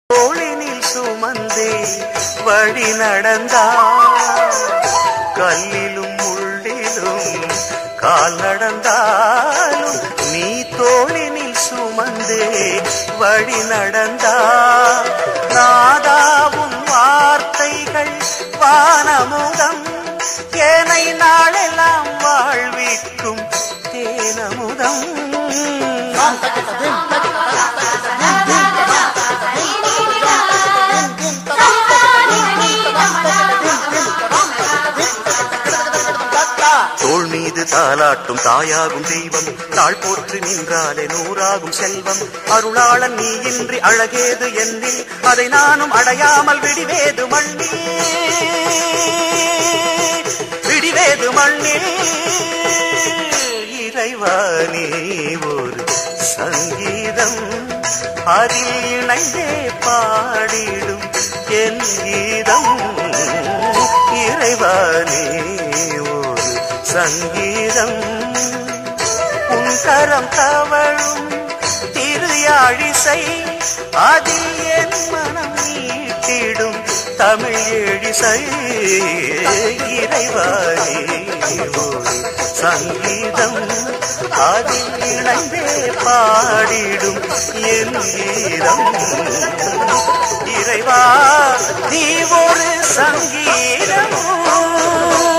தோளினில் சுமந்தே வழி நடந்தார் கல்லிலும் முள்ளிலும் கால் நடந்தாலும் நீ தோளினில் சுமந்தே வழி நடந்தார் நாதாவும் வார்த்தைகள் வானமுதம் ஏனை நாளெல்லாம் வாழ்விக்கும் தேனமுதம் தோள் மீது தாலாட்டும் தாயாகும் தெய்வம் தாழ் போற்று நின்றாலே நூறாகும் செல்வம் அருளாளன் நீ இன்றி அழகேது என்னில் அதை நானும் அடையாமல் விடிவேது மண்ணில் விடிவேது மண்ணில் இறைவானே ஒரு சங்கீதம் அதில் இணைந்தே பாடிடும் என் கீதம் இறைவானே ஒரு சங்கீதம் உன் கரம் தவழும் திரு யாழிசை அதில் என் மனம் நீட்டிடும் தமிழ் எழிசை இறைவானே ஒரு சங்கீதம் அதில் இணைந்தே பாடிடும் என் கீதம் இறைவா நீ ஒரு சங்கீதம்